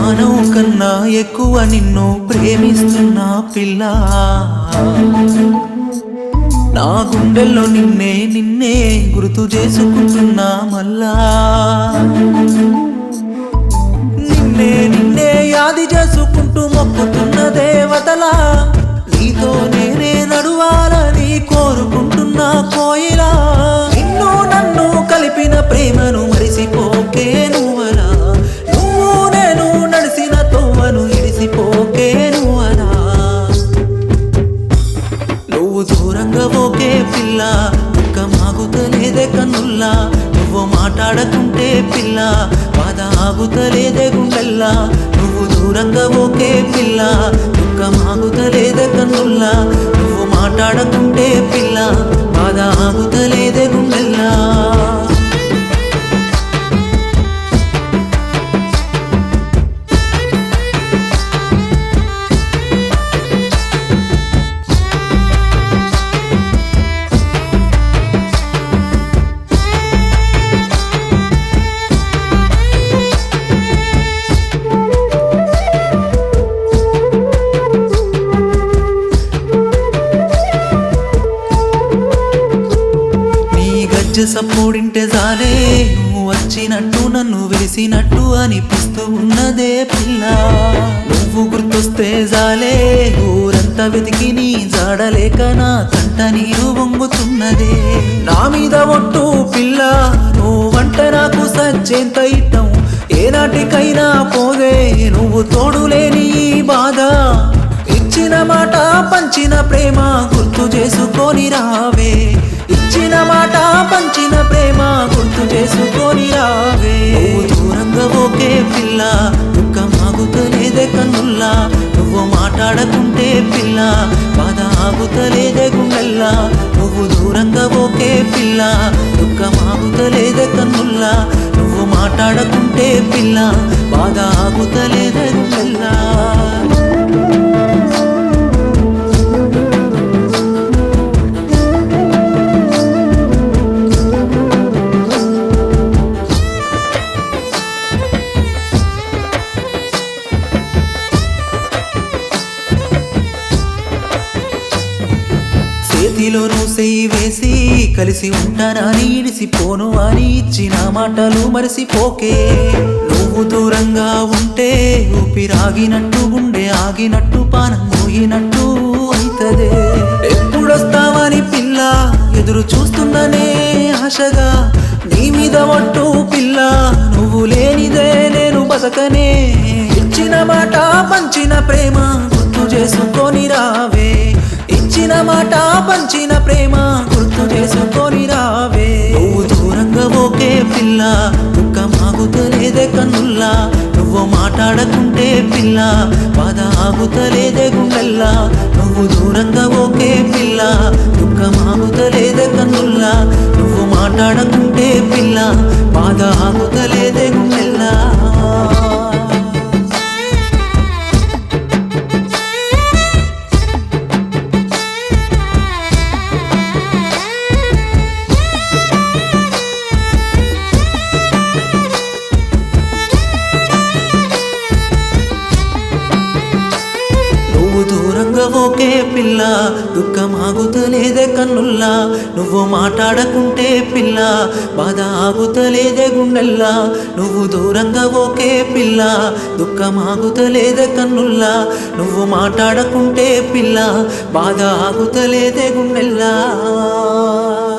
ప్రాణం కన్నా ఎక్కువ నిన్ను ప్రేమిస్తున్నా పిల్ల నా గుండెల్లో నిన్నే నిన్నే గుర్తు చేసుకుంటున్నా మళ్ళా నిన్నే నిన్నే యాది చేసుకుంటూ మొక్కుతున్న దేవతలా నీతో నేనే నడువాలని కోరుకుంటున్నా కోయిలా నిన్ను నన్ను కలిపిన ప్రేమను మరిసిపోకే నువ్వరా నువ్వు నేను నడిసిన తోవను ఇడిసిపోకే నువ్వరా నువ్వు దూరంగా ఓకే పిల్ల ఒక్క మాగుతలేదే కన్నుల్లా నువ్వు మాట్లాడకుంటే పిల్ల బాధ ఆగుతలేదే గుండెల్లా నువ్వు దూరంగా ఓకే పిల్ల ఒక్క మాగుతలేదే కన్నుల్లా నువ్వు మాట్లాడకుంటే పిల్ల బాధ ఆగుతలేదే గుండెల్లా నీ గజ్జ సప్పుడింటే చాలే నువ్వు వచ్చినట్టు నన్ను వెలిసినట్టు అనిపిస్తూ ఉన్నదే పిల్ల నువ్వు గుర్తొస్తే చాలే ఊరంతా వెతికి నీ జాడలేక నా కంట నీరు వంగుతున్నదే నా మీద ఒట్టు పిల్ల నువ్వంటే నాకు సచ్చేంత ఇట్టం ఏనాటికైనా పోదే నువ్వు తోడులేని ఈ బాధ ఇచ్చిన మాట పంచిన ప్రేమ గుర్తు చేసుకొని రావే ఇచ్చిన మాట పంచిన ప్రేమ గుర్తు చేసుకొని రావే నువ్వు దూరంగా ఓకే పిల్ల దుఃఖం ఆగుతలేదే కన్నుల్లా నువ్వు మాట్లాడకుంటే పిల్ల బాధ ఆగుతలేదే గుండెల్లా నువ్వు దూరంగా ఓకే పిల్ల దుఃఖం ఆగుతలేదే కన్నుల్లా నువ్వు మాట్లాడకుంటే పిల్ల బాధ ఆగుతలేదే గుండెల్లా చేతిలోను సెయ్యి వేసి కలిసి ఉంటానని ఇడిసిపోను అని ఇచ్చిన మాటలు మరిసిపోకే నువ్వు దూరంగా ఉంటే ఊపిరాగినట్టు గుండె ఆగినట్టు పానం మోగినట్టు అయితదే ఎప్పుడొస్తావని పిల్ల ఎదురు చూస్తున్ననే ఆశగా నీ మీద ఒట్టు పిల్ల నువ్వు లేనిదే నేను బతకనే ఇచ్చిన మాట పంచిన ప్రేమ గుర్తు చేసుకొని రావే ఇచ్చిన మాట పంచిన ప్రేమ గుర్తు చేసుకొని రావే నువ్వు దూరంగా ఓకే పిల్ల దుఃఖం ఆగుతలేదే కన్నుల్లా నువ్వు మాట్లాడకుంటే పిల్ల బాధ ఆగుతలేదే గుండెల్లా నువ్వు దూరంగా ఓకే పిల్ల దుఃఖం ఆగుతలేదే కన్నుల్లా నువ్వు మాట్లాడకుంటే పిల్ల బాధ ఆగుతలేదే గుండెల్లా నువ్వు దూరంగా ఓకే పిల్ల దుఃఖం ఆగుతలేదే కన్నుల్లా నువ్వు మాట్లాడకుంటే పిల్ల బాధ ఆగుతలేదే గుండెల్లా నువ్వు దూరంగా ఓకే పిల్ల దుఃఖం ఆగుతలేదే కన్నుల్లా నువ్వు మాట్లాడకుంటే పిల్ల బాధ ఆగుతలేదే గుండెల్లా